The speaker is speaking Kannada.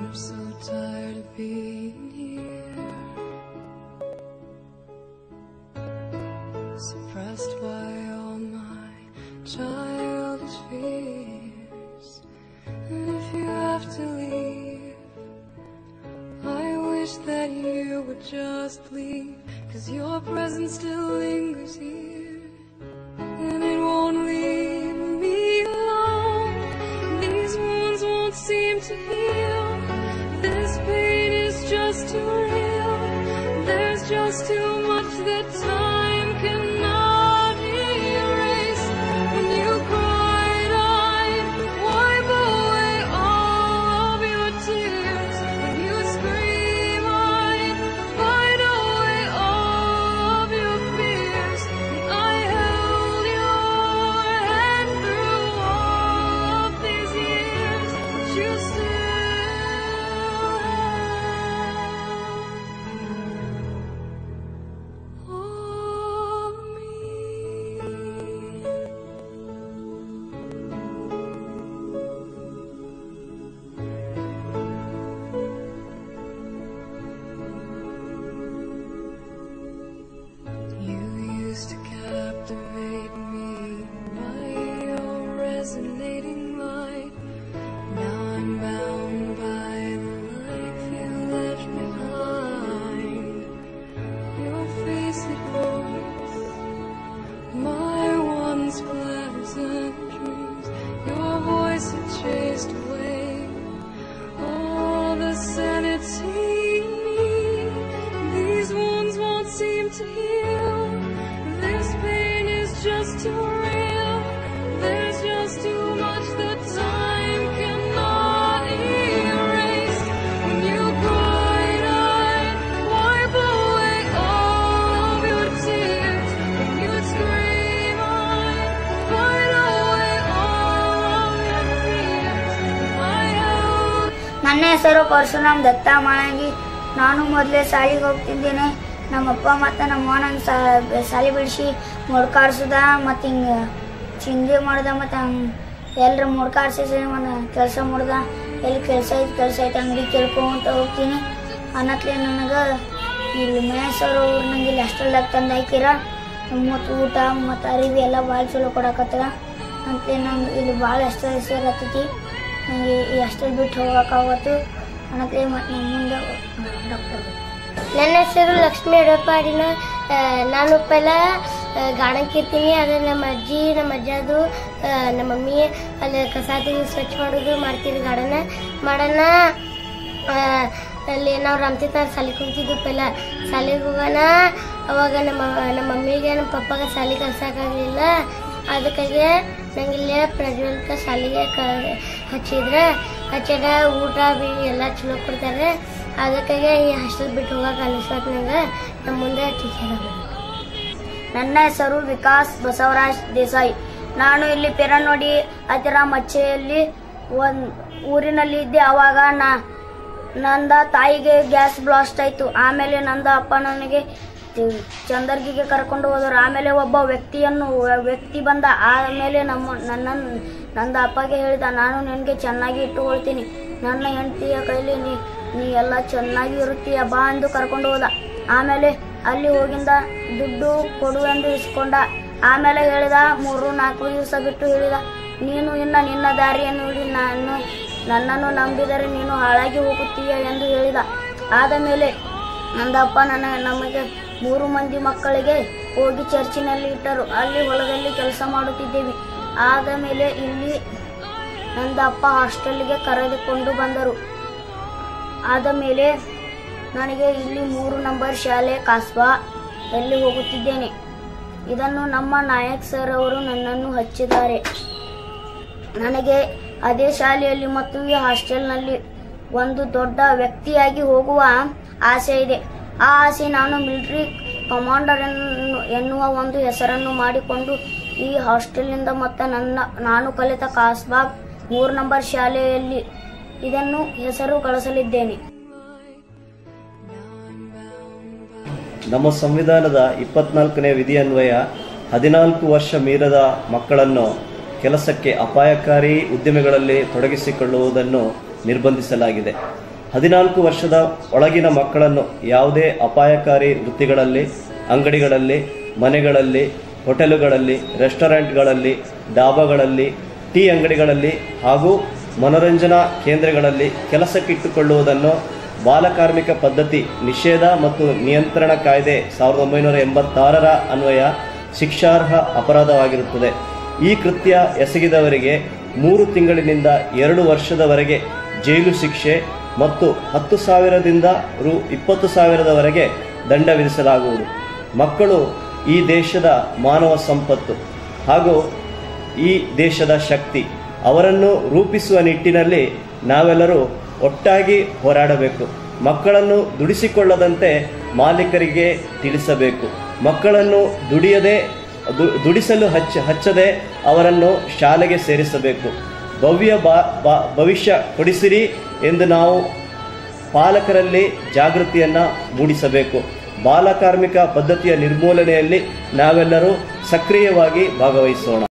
I'm so tired of being here, suppressed by all my childish fears. And if you have to leave, I wish that you would just leave, cause your presence still lingers here. And it won't leave me alone. These wounds won't seem to heal. This pain is just too real. There's just too much that time cannot erase. When you cried, I'd wipe away all of your tears. When you scream, I'd fight away all of your fears. And I held your hand through all of these years, but you still have all of me. You used to captivate me by your resonating light. Now I'm bound by the life you left behind. Your face it haunts my once pleasant dreams. Your voice it chased away all the sanity in me. These wounds won't seem to heal. This pain is just too real. There's just too much that time cannot erase. When you cried, I'd wipe away all of your tears. When you'd scream, I'd fight away all of your fears. I held ನನ್ನ ಹೆಸರು ಪರಶುರಾಮ್ ದತ್ತ ಮಾಳಂಗಿ ನಾನು ಮೊದಲೇ ಶಾಲೆಗೆ ಹೋಗ್ತಿದ್ದೇನೆ ನಮ್ಮಪ್ಪ ಮತ್ತು ನಮ್ಮ ನನ್ನ ಶಾಲೆ ಬಿಡಿಸಿ ಮೊಡ್ಕಾಡ್ಸದ ಮತ್ತು ಹಿಂಗೆ ಚಿಂದಿ ಮಾಡ್ದ ಮತ್ತು ಹಂಗೆ ಎಲ್ಲರ ಮೊಡ್ಕಾಡ್ಸಿ ಮತ್ತು ಕೆಲಸ ಮಾಡ್ದ ಎಲ್ಲಿ ಕೆಲಸ ಐತೆ ಕೆಲಸ ಐತೆ ಅಂಗಡಿ ಕೇಳ್ಕೊಂತ ಹೋಗ್ತೀನಿ ಅನ್ನತ್ಲೆ ನನಗೆ ಇಲ್ಲಿ ಮೇಸರು ಅವ್ರು ನಂಗೆ ಇಲ್ಲಿ ಹಾಸ್ಟೆಲ್ದಾಗ ತಂದು ಹಾಕಿರ ಮತ್ತು ಊಟ ಮತ್ತು ಅರಿವಿ ಎಲ್ಲ ಭಾಳ ಚಲೋ ಕೊಡಕತ್ತದ ಅಂತಲೇ ನಂಗೆ ಇಲ್ಲಿ ಭಾಳ ಇಷ್ಟ ಸೇರತ್ತೈತಿ ನನಗೆ ಈ ಹಾಸ್ಟೆಲ್ ಬಿಟ್ಟು ಹೋಗೋಕ್ಕಾಗತ್ತು ಅನ್ನತ್ಲೆ ಮತ್ತು ನಮ್ಮ ಮುಂದೆ ಡಾಕ್ಟರ್ ನನ್ನ ಹೆಸರು ಲಕ್ಷ್ಮೀ ಎಡಪಾಡಿನ ನಾನು ಪೆಲ ಗಾರ್ಡನ್ಗೆ ಇರ್ತೀನಿ ಅದೇ ನಮ್ಮ ಅಜ್ಜಿ ನಮ್ಮ ಅಜ್ಜದು ಆ, ನಮ್ಮ ಮಮ್ಮಿ ಅಲ್ಲಿ ಕಸ ತೆಗೆದು ಸ್ವಚ್ಛ ಮಾಡೋದು ಮಾಡ್ತೀವಿ ಗಾರ್ಡನ್ ಮಾಡೋಣ ಆ, ಅಲ್ಲಿ ನಾವು ರಾಮತೀರ್ಥ ಶಾಲೆಗೆ ಹೋಗ್ತಿದ್ವು ಪೆಲ ಶಾಲೆಗೆ ಹೋಗೋಣ ಅವಾಗ ನಮ್ಮ ನಮ್ಮ ಮಮ್ಮಿಗೆ ನಮ್ಮ ಪಪ್ಪಗೆ ಶಾಲೆ ಕಲ್ಸಕ್ಕಾಗಲಿಲ್ಲ ಅದಕ್ಕಾಗಿ ನಂಗೆ ಇಲ್ಲೇ ಪ್ರಜ್ವಲ್ಕ ಶಾಲೆಗೆ ಕ ಹಚ್ಚಿದ್ರೆ ಹಚ್ಚಾಗ ಊಟ ಬಿ ಎಲ್ಲ ಚಲೋ ಕೊಡ್ತಾರೆ ಅದಕ್ಕಾಗಿ ಈ ಹಾಸ್ಟೆಲ್ ಬಿಟ್ಟು ಹೋಗಕ್ಕೆ ಅನಿಸ್ತು ನಂಗೆ ನಮ್ಮ ಮುಂದೆ ಟೀಚರ್ ನನ್ನ ಹೆಸರು ವಿಕಾಸ್ ಬಸವರಾಜ್ ದೇಸಾಯಿ ನಾನು ಇಲ್ಲಿ ಪೆರನೋಡಿ ಹತ್ತಿರ ಮಚ್ಚೆಯಲ್ಲಿ ಒಂದ್ ಊರಿನಲ್ಲಿ ಇದ್ದೆ ಅವಾಗ ನಾ ನಂದ ತಾಯಿಗೆ ಗ್ಯಾಸ್ ಬ್ಲಾಸ್ಟ್ ಆಯ್ತು ಆಮೇಲೆ ನಂದ ಅಪ್ಪ ನನಗೆ ತಿ- ಚಂದರ್ಗಿಗೆ ಕರ್ಕೊಂಡು ಹೋದರು ಆಮೇಲೆ ಒಬ್ಬ ವ್ಯಕ್ತಿಯನ್ನು ವ್ಯಕ್ತಿ ಬಂದ ಆಮೇಲೆ ನಮ್ಮ ನನ್ನ ನಂದ ಅಪ್ಪಗೆ ಹೇಳಿದ ನಾನು ನಿನಗೆ ಚೆನ್ನಾಗಿ ಇಟ್ಟುಕೊಳ್ತೀನಿ ನನ್ನ ಹೆಂಡತಿಯ ಕೈಲಿ ನೀ ನೀ ಎಲ್ಲ ಚೆನ್ನಾಗಿ ಇರುತ್ತೀಯ ಬಾ ಎಂದು ಕರ್ಕೊಂಡು ಹೋದ ಆಮೇಲೆ ಅಲ್ಲಿ ಹೋಗಿಂದ ದುಡ್ಡು ಕೊಡು ಎಂದು ಇಸ್ಕೊಂಡ ಆಮೇಲೆ ಹೇಳಿದ ಮೂರು ನಾಲ್ಕು ದಿವಸ ಬಿಟ್ಟು ಹೇಳಿದ ನೀನು ಇನ್ನ ನಿನ್ನ ದಾರಿಯನ್ನು ಹಿಡಿ ನಾನು ನನ್ನನ್ನು ನಂಬಿದರೆ ನೀನು ಹಾಳಾಗಿ ಹೋಗುತ್ತೀಯ ಎಂದು ಹೇಳಿದ ಆದ ಮೇಲೆ ನಂದಪ್ಪ ನನ್ನ ನಮಗೆ ಮೂರು ಮಂದಿ ಮಕ್ಕಳಿಗೆ ಹೋಗಿ ಚರ್ಚಿನಲ್ಲಿ ಇಟ್ಟರು ಅಲ್ಲಿ ಹೊಲದಲ್ಲಿ ಕೆಲಸ ಮಾಡುತ್ತಿದ್ದೇವೆ ಆದ ಮೇಲೆ ಇಲ್ಲಿ ನಂದಪ್ಪ ಹಾಸ್ಟೆಲ್ಗೆ ಕರೆದುಕೊಂಡು ಬಂದರು ಆದ ಮೇಲೆ ನನಗೆ ಇಲ್ಲಿ ಮೂರು ನಂಬರ್ ಶಾಲೆ ಕಾಸ್ಬಾ ಎಲ್ಲಿ ಹೋಗುತ್ತಿದ್ದೇನೆ ಇದನ್ನು ನಮ್ಮ ನಾಯಕ್ ಸರ್ ಅವರು ನನ್ನನ್ನು ಹಚ್ಚಿದ್ದಾರೆ ನನಗೆ ಅದೇ ಶಾಲೆಯಲ್ಲಿ ಮತ್ತು ಈ ಹಾಸ್ಟೆಲ್ನಲ್ಲಿ ಒಂದು ದೊಡ್ಡ ವ್ಯಕ್ತಿಯಾಗಿ ಹೋಗುವ ಆಸೆ ಇದೆ ಆ ಆಸೆ ನಾನು ಮಿಲಿಟರಿ ಕಮಾಂಡರ್ ಎನ್ನು ಎನ್ನುವ ಒಂದು ಹೆಸರನ್ನು ಮಾಡಿಕೊಂಡು ಈ ಹಾಸ್ಟೆಲ್ನಿಂದ ಮತ್ತು ನನ್ನ ನಾನು ಕಲಿತ ಕಾಸ್ಬಾಗ್ ಮೂರು ನಂಬರ್ ಶಾಲೆಯಲ್ಲಿ ಇದನ್ನು ಹೆಸರು ಗಳಿಸಲಿದ್ದೇನೆ ನಮ್ಮ ಸಂವಿಧಾನದ ಇಪ್ಪತ್ನಾಲ್ಕನೇ ವಿಧಿಯನ್ವಯ ಹದಿನಾಲ್ಕು ವರ್ಷ ಮೀರದ ಮಕ್ಕಳನ್ನು ಕೆಲಸಕ್ಕೆ ಅಪಾಯಕಾರಿ ಉದ್ಯಮಗಳಲ್ಲಿ ತೊಡಗಿಸಿಕೊಳ್ಳುವುದನ್ನು ನಿರ್ಬಂಧಿಸಲಾಗಿದೆ ಹದಿನಾಲ್ಕು ವರ್ಷದ ಒಳಗಿನ ಮಕ್ಕಳನ್ನು ಯಾವುದೇ ಅಪಾಯಕಾರಿ ವೃತ್ತಿಗಳಲ್ಲಿ ಅಂಗಡಿಗಳಲ್ಲಿ ಮನೆಗಳಲ್ಲಿ ಹೋಟೆಲುಗಳಲ್ಲಿ ರೆಸ್ಟೋರೆಂಟ್ಗಳಲ್ಲಿ ಡಾಬಾಗಳಲ್ಲಿ ಟೀ ಅಂಗಡಿಗಳಲ್ಲಿ ಹಾಗೂ ಮನೋರಂಜನಾ ಕೇಂದ್ರಗಳಲ್ಲಿ ಕೆಲಸಕ್ಕಿಟ್ಟುಕೊಳ್ಳುವುದನ್ನು ಬಾಲಕಾರ್ಮಿಕ ಪದ್ಧತಿ ನಿಷೇಧ ಮತ್ತು ನಿಯಂತ್ರಣ ಕಾಯ್ದೆ ಸಾವಿರದ ಒಂಬೈನೂರ ಎಂಬತ್ತಾರರ ಅನ್ವಯ ಶಿಕ್ಷಾರ್ಹ ಅಪರಾಧವಾಗಿರುತ್ತದೆ ಈ ಕೃತ್ಯ ಎಸಗಿದವರಿಗೆ ಮೂರು ತಿಂಗಳಿನಿಂದ ಎರಡು ವರ್ಷದವರೆಗೆ ಜೈಲು ಶಿಕ್ಷೆ ಮತ್ತು ಹತ್ತು ಸಾವಿರದಿಂದ ರು ಇಪ್ಪತ್ತು ಸಾವಿರದವರೆಗೆ ದಂಡ ವಿಧಿಸಲಾಗುವುದು ಮಕ್ಕಳು ಈ ದೇಶದ ಮಾನವ ಸಂಪತ್ತು ಹಾಗೂ ಈ ದೇಶದ ಶಕ್ತಿ ಅವರನ್ನು ರೂಪಿಸುವ ನಿಟ್ಟಿನಲ್ಲಿ ನಾವೆಲ್ಲರೂ ಒಟ್ಟಾಗಿ ಹೋರಾಡಬೇಕು ಮಕ್ಕಳನ್ನು ದುಡಿಸಿಕೊಳ್ಳದಂತೆ ಮಾಲೀಕರಿಗೆ ತಿಳಿಸಬೇಕು ಮಕ್ಕಳನ್ನು ದುಡಿಯದೆ ದು- ದುಡಿಸಲು ಹಚ್ಚ ಹಚ್ಚದೆ ಅವರನ್ನು ಶಾಲೆಗೆ ಸೇರಿಸಬೇಕು ಭವ್ಯ ಬಾ ಬಾ- ಭವಿಷ್ಯ ಕೊಡಿಸಿರಿ ಎಂದು ನಾವು ಪಾಲಕರಲ್ಲಿ ಜಾಗೃತಿಯನ್ನು ಮೂಡಿಸಬೇಕು ಬಾಲಕಾರ್ಮಿಕ ಪದ್ಧತಿಯ ನಿರ್ಮೂಲನೆಯಲ್ಲಿ ನಾವೆಲ್ಲರೂ ಸಕ್ರಿಯವಾಗಿ ಭಾಗವಹಿಸೋಣ